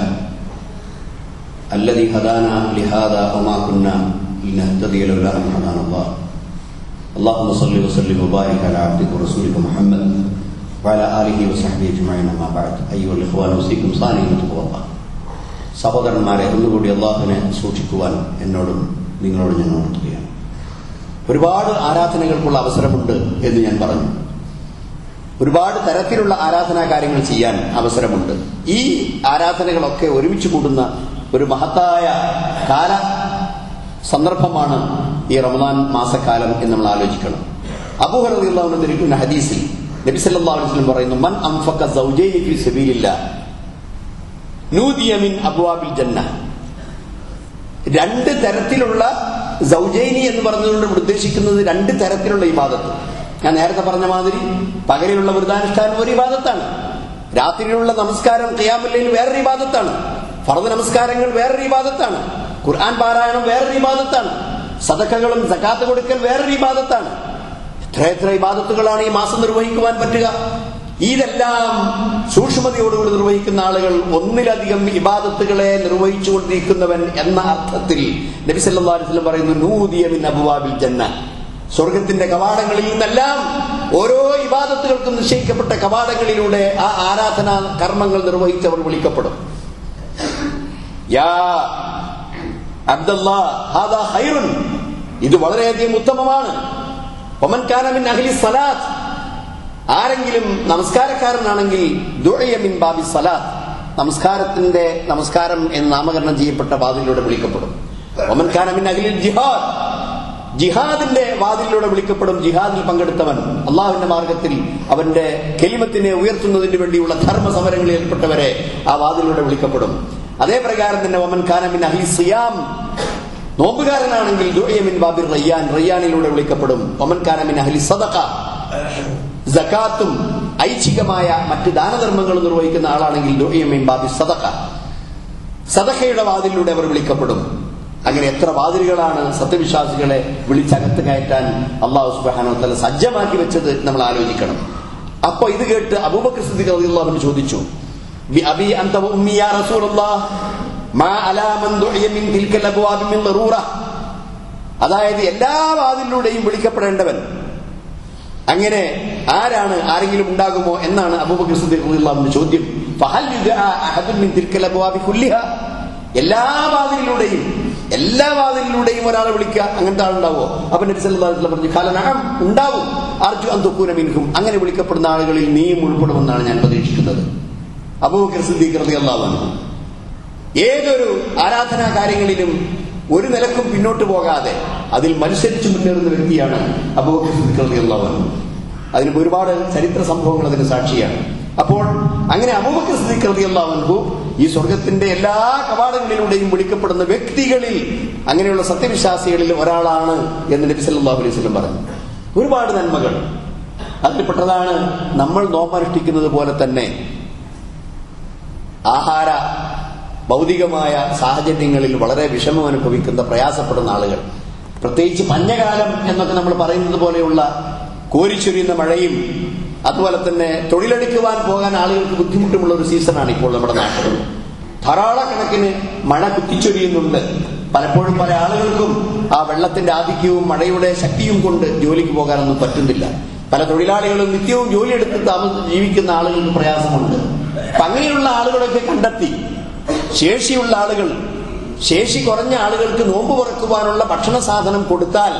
الذي هدانا لهذا وما كنا لنهتدي لولا ان هدانا الله اللهم صل وسلم وبارك على عبدك ورسولك محمد وعلى اله وصحبه اجمعين اما بعد ايها الاخوان اوصيكم ثانيا بتقوى الله സഹോദരന്മാരെ ഒന്നുകൂടി അള്ളാഹുവിനെ സൂക്ഷിക്കുവാൻ എന്നോടും നിങ്ങളോട് ഞാൻ ഉണർത്തുകയാണ് ഒരുപാട് ആരാധനകൾക്കുള്ള അവസരമുണ്ട് എന്ന് ഞാൻ പറഞ്ഞു ഒരുപാട് തരത്തിലുള്ള ആരാധനാ കാര്യങ്ങൾ ചെയ്യാൻ അവസരമുണ്ട് ഈ ആരാധനകളൊക്കെ ഒരുമിച്ച് കൂടുന്ന ഒരു മഹത്തായ കാല സന്ദർഭമാണ് ഈ റമദാൻ മാസക്കാലം എന്ന് നമ്മൾ ആലോചിക്കണം അബൂഹറിയുള്ള ധരിക്കുന്ന ഹദീസിൽ നബി സല്ലല്ലാഹു അലൈഹി വസല്ലം പറയുന്നു മൻ അൻഫഖ സൗജൈനി ഫീ സബീലില്ലാ നൂദിയ മിൻ അബ്വാബിൽ ജന്ന രണ്ട് തരത്തിലുള്ള സൗജൈനി എന്ന് പറഞ്ഞതുകൊണ്ട് ഇവിടെ ഉദ്ദേശിക്കുന്നത് രണ്ട് തരത്തിലുള്ള ഇബാദത്ത് ഞാൻ നേരത്തെ പറഞ്ഞ മാതിരി പകലിലുള്ള വൃതാനുഷ്ഠാനം ഒരു ഇബാദത്താണ് രാത്രിയിലുള്ള നമസ്കാരം ഖിയാമുല്ലയിൽ വേറൊരു ഇബാദത്താണ് ഫർദ് നമസ്കാരങ്ങൾ വേറൊരു ഇബാദത്താണ് ഖുർആൻ പാരായണം വേറൊരു ഇബാദത്താണ് സദക്കകളും സക്കാത്ത് കൊടുക്കൽ വേറൊരു ഇബാദത്താണ് എത്ര എത്ര ഇബാദത്തുകളാണ് ഈ മാസം നിർവഹിക്കുവാൻ പറ്റുക ഇതെല്ലാം സൂക്ഷ്മതയോടുകൂടി നിർവഹിക്കുന്ന ആളുകൾ ഒന്നിലധികം ഇബാദത്തുകളെ നിർവഹിച്ചുകൊണ്ടിരിക്കുന്നവൻ എന്ന അർത്ഥത്തിൽ നബി സല്ലല്ലാഹു അലൈഹി വസല്ലം പറയുന്നു നൂദിയ മിൻ അബ്വാബിൽ ജന്ന സ്വർഗത്തിന്റെ കവാടങ്ങളിൽ നിന്നെല്ലാം ഓരോ ഇബാദത്തുകൾക്കും നിശ്ചയിക്കപ്പെട്ട കവാടങ്ങളിലൂടെ ആ ആരാധനാ കർമ്മങ്ങൾ നിർവഹിച്ചവർ വിളിക്കപ്പെടും യാ അബ്ദല്ലാ ഹാദാ ഖൈറുൻ ഇത് വളരെയധികം ഉത്തമമാണ് ഒമൻ കാന മിൻ അഹ്ലി സലാത്ത് ആരെങ്കിലും നമസ്കാരക്കാരനാണെങ്കിൽ ദുഅയ മിൻ ബാബി സലാത്ത് നമസ്കാരത്തിന്റെ നമസ്കാരം എന്ന് നാമകരണം ചെയ്യപ്പെട്ട വാതിലൂടെ വിളിക്കപ്പെടും ഒമൻ കാന മിൻ അഹ്ലിൽ ജിഹാദ് ജിഹാദിന്റെ വാതിലൂടെ വിളിക്കപ്പെടും ജിഹാദിൽ പങ്കെടുത്തവൻ അള്ളാഹുവിന്റെ മാർഗത്തിൽ അവന്റെ കെലിമത്തിനെ ഉയർത്തുന്നതിന് വേണ്ടിയുള്ള ധർമ്മ സമരങ്ങളിൽ ഏർപ്പെട്ടവരെ ആ വാതിലൂടെ വിളിക്കപ്പെടും അതേ പ്രകാരം തന്നെ ഒമൻ കാനമിൻ അഹി സിയാം നോമ്പുകാരനാണെങ്കിൽ ദുഅയമിൻ ബാബിർ റയ്യാൻ റയ്യാനിലൂടെ വിളിക്കപ്പെടും ഒമൻ കാനമിൻ അഹ്ലി സദഖ സകാത്തും ഐച്ഛികമായ മറ്റ് ദാനധർമ്മങ്ങളും നിർവഹിക്കുന്ന ആളാണെങ്കിൽ ദുഅയമിൻ ബാബി സദഖ സദഖയുടെ വാതിലൂടെ അവർ വിളിക്കപ്പെടും അങ്ങനെ എത്ര വാതിലുകളാണ് സത്യവിശ്വാസികളെ വിളിച്ചകത്ത് കയറ്റാൻ അള്ളാഹു സുബാനോ തല സജ്ജമാക്കി വെച്ചത് നമ്മൾ ആലോചിക്കണം അപ്പൊ ഇത് കേട്ട് അബൂബക്കർ സിദ്ദീഖ് റളിയല്ലാഹു അൻഹു ചോദിച്ചു ബി അബി അൻത വ ഉമ്മി യാ റസൂലല്ലാഹ് മാ അലാ മൻ ദുഇയ മിൻ തിൽക്കൽ അബ്വാബി മിൻ ളറൂറ അതായത് എല്ലാ വാതിലൂടെയും വിളിക്കപ്പെടേണ്ടവൻ അങ്ങനെ ആരാണ് ആരെങ്കിലും ഉണ്ടാകുമോ എന്നാണ് അബൂബക്കർ സിദ്ദീഖ് റളിയല്ലാഹു അൻഹു ചോദ്യം ഫഹൽ യുദഅ അഹദുൻ മിൻ തിൽക്കൽ അബ്വാബി കുല്ലിഹ എല്ലാ വാതിലിലൂടെയും എല്ലാ വാതിലിലൂടെയും ഒരാളെ വിളിക്കുക അങ്ങനത്തെ ആളുണ്ടാവോ അപ്പൊ നബി സല്ലല്ലാഹു അലൈഹി വസല്ലം പറഞ്ഞു കാലനഹം ഉണ്ടാവും അർജു അന്തുക്കൂന മിൻഹും അങ്ങനെ വിളിക്കപ്പെടുന്ന ആളുകളിൽ നീയും ഉൾപ്പെടുമെന്നാണ് ഞാൻ പ്രതീക്ഷിക്കുന്നത് അബൂബക്കർ സിദ്ദീഖ് റളിയല്ലാഹു അൻഹു ഏതൊരു ആരാധനാ കാര്യങ്ങളിലും ഒരു നിലക്കും പിന്നോട്ട് പോകാതെ അതിൽ മത്സരിച്ച് മുന്നേറുന്ന വ്യക്തിയാണ് അബൂബക്കർ സിദ്ദീഖ് റളിയല്ലാഹു അൻഹു അതിന് ഒരുപാട് ചരിത്ര സംഭവങ്ങൾ അതിന് സാക്ഷിയാണ് അപ്പോൾ അങ്ങനെ അബൂബക്കർ സിദ്ദീഖ് റളിയല്ലാഹു അൻഹു ഈ സ്വർഗത്തിന്റെ എല്ലാ കവാടങ്ങളിലൂടെയും വിളിക്കപ്പെടുന്ന വ്യക്തികളിൽ അങ്ങനെയുള്ള സത്യവിശ്വാസികളിൽ ഒരാളാണ് എന്ന് നബി സല്ലല്ലാഹു അലൈഹി വസല്ലം പറഞ്ഞു ഒരുപാട് നന്മകൾ അതിൽപ്പെട്ടതാണ് നമ്മൾ നോമ്പനുഷ്ഠിക്കുന്നത് പോലെ തന്നെ ആഹാര ഭൗതികമായ സാഹചര്യങ്ങളിൽ വളരെ വിഷമം അനുഭവിക്കുന്ന പ്രയാസപ്പെടുന്ന ആളുകൾ പ്രത്യേകിച്ച് മഞ്ഞകാലം എന്നൊക്കെ നമ്മൾ പറയുന്നത് പോലെയുള്ള കോരിച്ചൊരിയുന്ന മഴയും അതുപോലെ തന്നെ തൊഴിലെടുക്കുവാൻ പോകാൻ ആളുകൾക്ക് ബുദ്ധിമുട്ടുമുള്ള ഒരു സീസണാണ് ഇപ്പോൾ നമ്മുടെ നാട്ടിൽ ധാരാളക്കണക്കിന് മഴ കുത്തിച്ചൊരിയുന്നുണ്ട് പലപ്പോഴും പല ആളുകൾക്കും ആ വെള്ളത്തിന്റെ ആധിക്യവും മഴയുടെ ശക്തിയും കൊണ്ട് ജോലിക്ക് പോകാനൊന്നും പറ്റുന്നില്ല പല തൊഴിലാളികളും നിത്യവും ജോലിയെടുത്ത് താമസ ജീവിക്കുന്ന ആളുകൾക്ക് പ്രയാസമുണ്ട് അപ്പൊ അങ്ങനെയുള്ള ആളുകളൊക്കെ കണ്ടെത്തി ശേഷിയുള്ള ആളുകൾ ശേഷി കുറഞ്ഞ ആളുകൾക്ക് നോമ്പ് തുറക്കുവാനുള്ള ഭക്ഷണ സാധനം കൊടുത്താൽ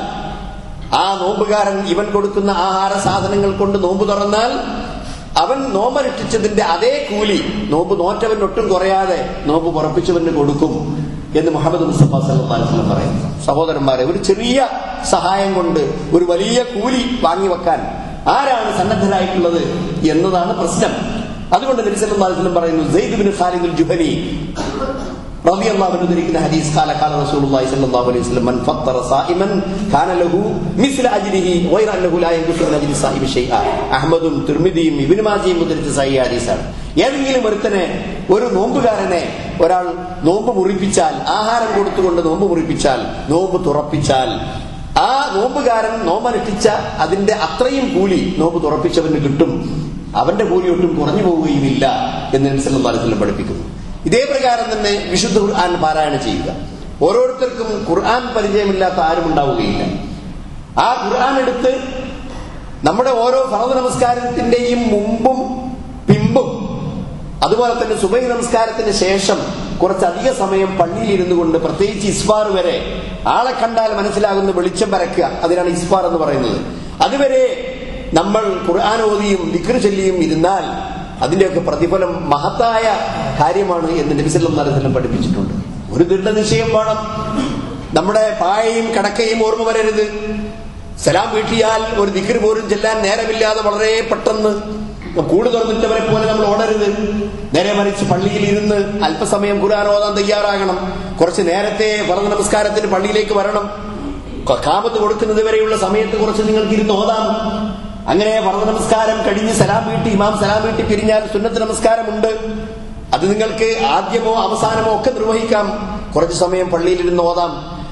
ആ നോമ്പുകാരൻ ഇവൻ കൊടുക്കുന്ന ആഹാര സാധനങ്ങൾ കൊണ്ട് നോമ്പ് തുറന്നാൽ അവൻ നോമ്പനുഷ്ഠിച്ചതിന്റെ അതേ കൂലി നോമ്പ് നോറ്റവൻ ഒട്ടും കുറയാതെ നോമ്പ് പുറപ്പിച്ചവന് കൊടുക്കും എന്ന് മുഹമ്മദ് മുസ്തഫ സല്ലല്ലാഹു അലൈഹി വസല്ലം പറയുന്നു സഹോദരന്മാരെ ഒരു ചെറിയ സഹായം കൊണ്ട് ഒരു വലിയ കൂലി വാങ്ങി വെക്കാൻ ആരാണ് സന്നദ്ധരായിട്ടുള്ളത് എന്നതാണ് പ്രശ്നം അതുകൊണ്ട് നബി സല്ലല്ലാഹു അലൈഹി വസല്ലം പറയുന്നു സെയ്ദ് ബിൻ ഖാലിദുൽ ജുഹനി റളിയല്ലാഹു അൻഹു ധരിക്കുന്ന ഹദീസ് ഖാല ഖാല റസൂലുള്ളാഹി സ്വല്ലല്ലാഹു അലൈഹി വസല്ലം മൻ ഫത്തറ സായിമൻ കാന ലഹു മിസ്ല അജ്രിഹി ഗൈറ അന്നഹു ലാ യൻഖുസു മിൻ അജ്രി സായിബി ഷൈഅ അഹ്മദും തിർമിദിയും ഇബ്നു മാജയും ഉദ്ധരിച്ച സഹീഹ് ഹദീസാണ് ഏതെങ്കിലും ഒരുത്തനെ ഒരു നോമ്പുകാരനെ ഒരാൾ നോമ്പ് മുറിപ്പിച്ചാൽ ആഹാരം കൊടുത്തുകൊണ്ട് നോമ്പ് മുറിപ്പിച്ചാൽ നോമ്പ് തുറപ്പിച്ചാൽ ആ നോമ്പുകാരൻ നോമ്പനുഷ്ഠിച്ച അതിന്റെ അത്രയും കൂലി നോമ്പ് തുറപ്പിച്ചവന് കിട്ടും അവന്റെ കൂലി ഒട്ടും കുറഞ്ഞു പോവുകയുമില്ല എന്ന് നബി സല്ലല്ലാഹു അലൈഹി വസല്ലം പഠിപ്പിക്കുന്നു ഇതേ പ്രകാരം തന്നെ വിശുദ്ധ ഖുർആൻ പാരായണം ചെയ്യുക ഓരോരുത്തർക്കും ഖുർആൻ പരിചയമില്ലാത്ത ആരും ഉണ്ടാവുകയില്ല ആ ഖുർആൻ എടുത്ത് നമ്മുടെ ഓരോ ഫറദ് നമസ്കാരത്തിന്റെയും മുമ്പും പിമ്പും അതുപോലെ തന്നെ സുബൈ നമസ്കാരത്തിന് ശേഷം കുറച്ചധിക സമയം പള്ളിയിൽ ഇരുന്നു കൊണ്ട് പ്രത്യേകിച്ച് ഇസ്ഫാർ വരെ ആളെ കണ്ടാൽ മനസ്സിലാകുന്ന വെളിച്ചം പരക്കുക അതിനാണ് ഇസ്ഫാർ എന്ന് പറയുന്നത് അതുവരെ നമ്മൾ ഖുർആൻ ഓതിയും ദിക്ർ ചൊല്ലിയും ഇരുന്നാൽ അതിന്റെയൊക്കെ പ്രതിഫലം മഹത്തായ കാര്യമാണ് എന്ന് നബിസല്ലം നരസല്ലം പഠിപ്പിച്ചിട്ടുണ്ട് ഒരു ദൃഢനിശ്ചയം വേണം നമ്മുടെ പായയും കടക്കയും ഓർമ്മ വരരുത് സലാം വീട്ടിയാൽ ഒരു ദിക്ർ പോലും ചെല്ലാൻ നേരമില്ലാതെ വളരെ പെട്ടെന്ന് കൂട് തുറന്നിട്ടവരെ പോലെ നമ്മൾ ഓടരുത് നേരെ മറിച്ച് പള്ളിയിൽ ഇരുന്ന് അല്പസമയം ഖുർആൻ ഓതാൻ തയ്യാറാകണം കുറച്ച് നേരത്തെ ഫറദ് നമസ്കാരത്തിന് പള്ളിയിലേക്ക് വരണം കാമത്ത് കൊടുക്കുന്നത് വരെയുള്ള സമയത്ത് കുറച്ച് നിങ്ങൾക്ക് ഇരുന്ന് ഓതാം അങ്ങനെ ഫറദ് നമസ്കാരം കഴിഞ്ഞ് സലാം വീട്ടി ഇമാം സലാം വീട്ടി പിരിഞ്ഞാൽ സുന്നത്ത് നമസ്കാരമുണ്ട് അത് നിങ്ങൾക്ക് ആദ്യമോ അവസാനമോ ഒക്കെ നിർവഹിക്കാം കുറച്ച് സമയം പള്ളിയിൽ ഇരുന്ന് ഓതാം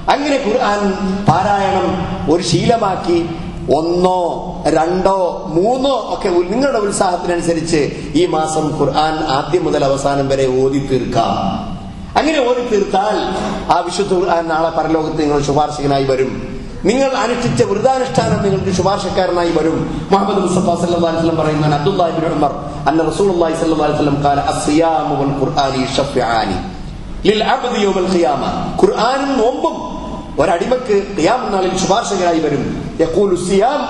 അങ്ങനെ ഖുർആൻ പാരായണം ഒരു ശീലമാക്കി ഒന്നോ രണ്ടോ മൂന്നോ ഒക്കെ ഉൽ- നിങ്ങളുടെ ഉത്സാഹത്തിനനുസരിച്ച് ഈ മാസം ഖുർആൻ ആദ്യം മുതൽ അവസാനം വരെ ഓതി തീർക്കാം അങ്ങനെ ഓതി തീർത്താൽ ആ വിശുദ്ധ ഖുർആൻ നാളെ പരലോകത്ത് നിങ്ങൾ ശുപാർശകനായി വരും നിങ്ങൾ അനുഷ്ഠിച്ച വൃതാനുഷ്ഠാനം നിങ്ങൾക്ക് ശുപാർശക്കാരനായി വരും മുഹമ്മദ് മുസ്തഫ സല്ലല്ലാഹു അലൈഹി വസല്ലം പറയുന്ന അബ്ദുല്ലാഹി ഇബ്നു ഉമർ അന്ന റസൂലുള്ളാഹി സ്വല്ലല്ലാഹു അലൈഹി വസല്ലം ഖാല അസ്സിയാമു വൽ ഖുർആനി ഷഫ്ഇആനി ലിൽ അബ്ദി യൗമൽ ഖിയാമ ഖുർആനും നോമ്പും ഒരടിമക്ക് ഖിയാമ നാളിൽ ശുപാർശകരായി വരും യഖൂലു സിയാം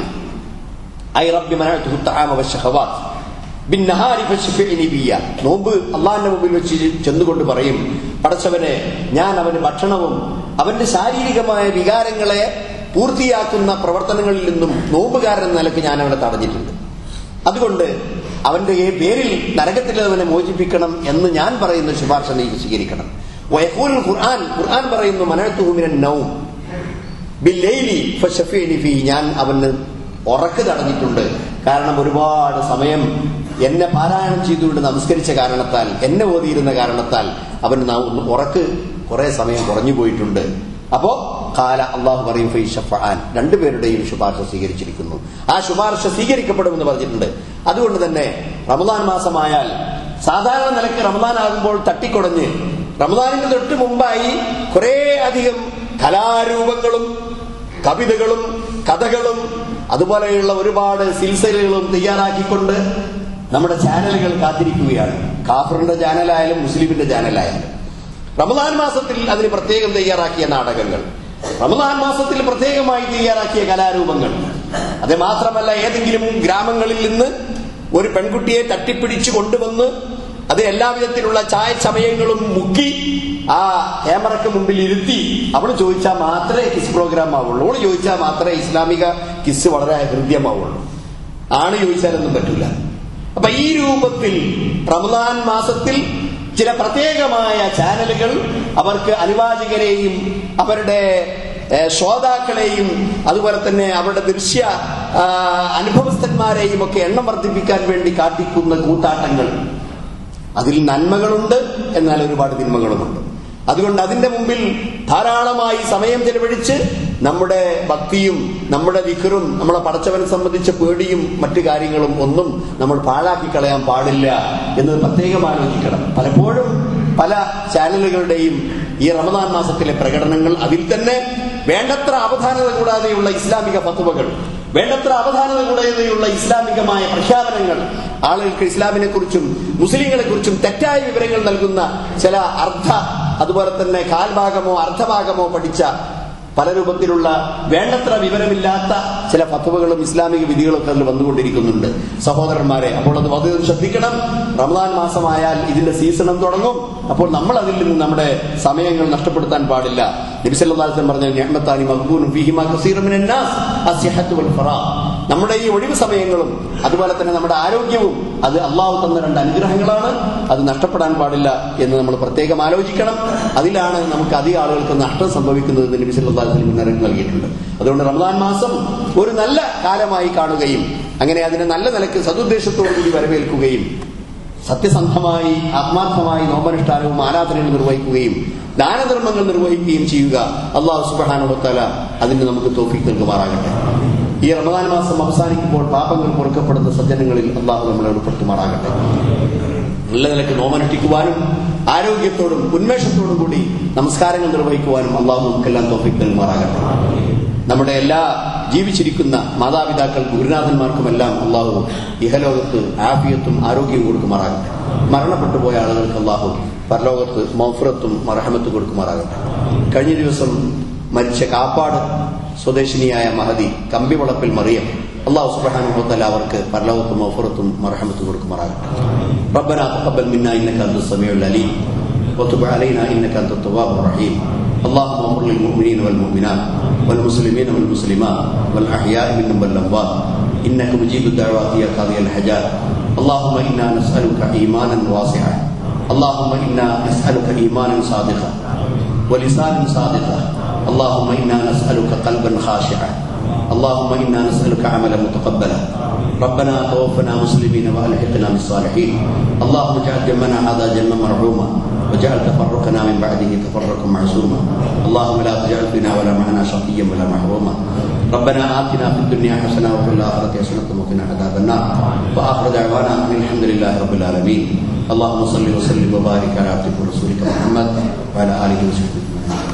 ഐ റബ്ബി മനഅതുഹു തആമ വശഹവാത്ത് ബിന്നഹാരി ഫശ്ഫിഇനി ബിയ നോമ്പ് അള്ളാഹിന്റെ മുമ്പിൽ വെച്ച് ചെന്നുകൊണ്ട് പറയും പടച്ചവനെ ഞാൻ അവന് ഭക്ഷണവും അവന്റെ ശാരീരികമായ വികാരങ്ങളെ പൂർത്തിയാക്കുന്ന പ്രവർത്തനങ്ങളിൽ നിന്നും നോമ്പുകാരൻ എന്ന നിലക്ക് ഞാൻ അവനെ തടഞ്ഞിട്ടുണ്ട് അതുകൊണ്ട് അവന്റെ ഈ പേരിൽ നരകത്തിൽ അവനെ മോചിപ്പിക്കണം എന്ന് ഞാൻ പറയുന്ന ശുപാർശ നീ സ്വീകരിക്കണം വയഖൂൽ ഖുർആൻ ഖുർആൻ പറയുന്നു മനഴത്തുഹുമിനൻ നൗം ബില്ലൈലി ഫശഫീനി ഫീ ഞാൻ അവന് ഉറക്ക് തടഞ്ഞിട്ടുണ്ട് കാരണം ഒരുപാട് സമയം എന്നെ പാരായണം ചെയ്തുകൊണ്ട് നമസ്കരിച്ച കാരണത്താൽ എന്നെ ഓതിയിരുന്ന കാരണത്താൽ അവന് ന- ഉറക്ക് കുറെ സമയം കുറഞ്ഞു പോയിട്ടുണ്ട് അപ്പോ കാല അള്ളാഹു പറയും ഫൈ ഷഫാൻ രണ്ടുപേരുടെയും ശുപാർശ സ്വീകരിച്ചിരിക്കുന്നു ആ ശുപാർശ സ്വീകരിക്കപ്പെടുമെന്ന് പറഞ്ഞിട്ടുണ്ട് അതുകൊണ്ട് തന്നെ റമദാൻ മാസമായാൽ സാധാരണ നിലക്ക് റമദാൻ ആകുമ്പോൾ തട്ടിക്കുടഞ്ഞ് റമദാനിന് തൊട്ട് മുമ്പായി കുറെ അധികം കലാരൂപങ്ങളും കവിതകളും കഥകളും അതുപോലെയുള്ള ഒരുപാട് സിൽസിലകളും തയ്യാറാക്കിക്കൊണ്ട് നമ്മുടെ ചാനലുകൾ കാത്തിരിക്കുകയാണ് കാഫറിന്റെ ചാനലായാലും മുസ്ലിമിന്റെ ചാനലായാലും റമദാൻ മാസത്തിൽ അതിന് പ്രത്യേകം തയ്യാറാക്കിയ നാടകങ്ങൾ റമദാൻ മാസത്തിൽ പ്രത്യേകമായി തയ്യാറാക്കിയ കലാരൂപങ്ങൾ അത് മാത്രമല്ല ഏതെങ്കിലും ഗ്രാമങ്ങളിൽ നിന്ന് ഒരു പെൺകുട്ടിയെ തട്ടിപ്പിടിച്ചു കൊണ്ടുവന്ന് അത് എല്ലാവിധത്തിലുള്ള ചായ സമയങ്ങളും മുക്കി ആ ക്യാമറയ്ക്ക് മുമ്പിൽ ഇരുത്തി അവള് ചോദിച്ചാൽ മാത്രമേ കിസ് പ്രോഗ്രാം ആവുള്ളൂ അവള് ചോദിച്ചാൽ മാത്രമേ ഇസ്ലാമിക കിസ് വളരെ ഹൃദ്യമാവുള്ളൂ ആണ് ചോദിച്ചാലൊന്നും പറ്റൂല അപ്പൊ ഈ രൂപത്തിൽ റമദാൻ മാസത്തിൽ ചില പ്രത്യേകമായ ചാനലുകൾ അവർക്ക് അനുവാചകരെയും അവരുടെ ഏഹ്, ശ്രോതാക്കളെയും അതുപോലെ തന്നെ അവരുടെ ദൃശ്യ ആ, അനുഭവസ്ഥന്മാരെയും ഒക്കെ എണ്ണം വർദ്ധിപ്പിക്കാൻ വേണ്ടി കാട്ടിക്കുന്ന കൂത്താട്ടങ്ങൾ അതിൽ നന്മകളുണ്ട് എന്നാൽ ഒരുപാട് തിന്മകളുമുണ്ട് അതുകൊണ്ട് അതിന്റെ മുമ്പിൽ ധാരാളമായി സമയം ചെലവഴിച്ച് നമ്മുടെ ഭക്തിയും നമ്മുടെ വിഖറും നമ്മളെ പടച്ചവനെ സംബന്ധിച്ച പേടിയും മറ്റു കാര്യങ്ങളും ഒന്നും നമ്മൾ പാഴാക്കി കളയാൻ പാടില്ല എന്ന് പ്രത്യേകം ആലോചിക്കണം പലപ്പോഴും പല ചാനലുകളുടെയും ഈ റമദാൻ മാസത്തിലെ പ്രകടനങ്ങൾ അതിൽ തന്നെ വേണ്ടത്ര അവധാനത കൂടാതെയുള്ള ഇസ്ലാമിക ഫത്വകൾ വേണ്ടത്ര അവധാനത കൂടാതെയുള്ള ഇസ്ലാമികമായ പ്രഖ്യാപനങ്ങൾ ആളുകൾക്ക് ഇസ്ലാമിനെ കുറിച്ചും മുസ്ലിങ്ങളെ കുറിച്ചും തെറ്റായ വിവരങ്ങൾ നൽകുന്ന ചില അർദ്ധ അതുപോലെ തന്നെ കാൽഭാഗമോ അർദ്ധഭാഗമോ പഠിച്ച പല രൂപത്തിലുള്ള വേണ്ടത്ര വിവരമില്ലാത്ത ചില ഫത്വകളും ഇസ്ലാമിക വിധികളൊക്കെ അതിൽ വന്നുകൊണ്ടിരിക്കുന്നുണ്ട് സഹോദരന്മാരെ അപ്പോൾ അത് വളരെ ശ്രദ്ധിക്കണം റമദാൻ മാസമായാൽ ഇതിന്റെ സീസണും തുടങ്ങും അപ്പോൾ നമ്മൾ അതിൽ നിന്ന് നമ്മുടെ സമയങ്ങൾ നഷ്ടപ്പെടുത്താൻ പാടില്ല നബിസല്ലാസ്ലം പറഞ്ഞ ഞഹമ്മത്താനി മഹബൂനും ഫീഹിമ കസീറും മിനൻ നാസ് അസ്യഹത്തു വൽ ഫറാ നമ്മുടെ ഈ ഒഴിവ് സമയങ്ങളും അതുപോലെ തന്നെ നമ്മുടെ ആരോഗ്യവും അത് അള്ളാഹു തന്ന രണ്ട് അനുഗ്രഹങ്ങളാണ് അത് നഷ്ടപ്പെടാൻ പാടില്ല എന്ന് നമ്മൾ പ്രത്യേകം ആലോചിക്കണം അതിലാണ് നമുക്ക് അധികം ആളുകൾക്ക് നഷ്ടം സംഭവിക്കുന്നത് എന്ന് നബി സല്ലല്ലാഹു അലൈഹി വസല്ലം മുന്നറിയിപ്പ് നൽകിയിട്ടുണ്ട് അതുകൊണ്ട് റമദാൻ മാസം ഒരു നല്ല കാലമായി കാണുകയും അങ്ങനെ അതിനെ നല്ല നിലയ്ക്ക് സതുദ്ദേശത്തോടു കൂടി വരവേൽക്കുകയും സത്യസന്ധമായി ആത്മാർത്ഥമായി നോമ്പനുഷ്ഠാനവും ആരാധനകൾ നിർവഹിക്കുകയും ദാനധർമ്മങ്ങൾ നിർവഹിക്കുകയും ചെയ്യുക അള്ളാഹു സുബാനുഭത്തല അതിന് നമുക്ക് തോഫിക്ക് നൽകുമാറാകട്ടെ ഈ റമദാൻ മാസം അവസാനിക്കുമ്പോൾ പാപങ്ങൾ പൊറുക്കപ്പെടുന്ന സജ്ജനങ്ങളിൽ അള്ളാഹു നമ്മളെ ഉൾപ്പെടുത്തുമാറാകട്ടെ നല്ല നിലക്ക് നോമനുഷ്ഠിക്കുവാനും ആരോഗ്യത്തോടും ഉന്മേഷത്തോടും കൂടി നമസ്കാരങ്ങൾ നിർവഹിക്കുവാനും അള്ളാഹു നമുക്കെല്ലാം തോഫിക്ക് നൽകുമാറാകട്ടെ നമ്മുടെ എല്ലാ ജീവിച്ചിരിക്കുന്ന മാതാപിതാക്കൾക്കും ഗുരുനാഥന്മാർക്കുമെല്ലാം അള്ളാഹു ഇഹലോകത്ത് ആഫിയത്തും ആരോഗ്യവും കൊടുക്കുമാറാകട്ടെ മരണപ്പെട്ടു പോയ ആളുകൾക്ക് അള്ളാഹു പരലോകത്ത് മൗഫറത്തും മറഹമത്തും കൊടുക്കുമാറാകട്ടെ കഴിഞ്ഞ ദിവസം മരിച്ച കാപ്പാട് സ്വദേശിനിയായ മഹതി കമ്പിവളപ്പിൽ മറിയം അള്ളാഹു സുബ്രഹാനുഭവത്തല്ല അവർക്ക് പരലോകത്തും മൗഫറത്തും മറഹമത്തും കൊടുക്കുമാറാകട്ടെ ربنا تقبل منا انك انت السميع العليم وتب علينا انك انت التواب الرحيم اللهم اغفر للمؤمنين والمؤمنات والمسلمين والمسلمات والاحياء منهم والاموات انك مجيب الدعوات يا قاضي الحاجات اللهم انا نسالك ايمانا واسعا اللهم انا نسالك ايمانا صادقا ولسانا صادقا اللهم انا نسالك قلبا خاشعا اللهم انا نسالك عملا متقبلا ربنا توفنا مسلمين والحقنا بالصالحين اللهم اجعل جمعنا هذا جنة مرحوما وجعل تفرقنا من بعده تفرقا معصوما اللهم لا تجعل فينا ولا معنا شقيا ولا محروما ربنا آتنا في الدنيا حسنة وفي الآخرة حسنة وقنا عذاب النار وآخر دعوانا أن الحمد لله رب العالمين اللهم صل وسلم وبارك على عبدك ورسولك محمد وعلى آله وصحبه أجمعين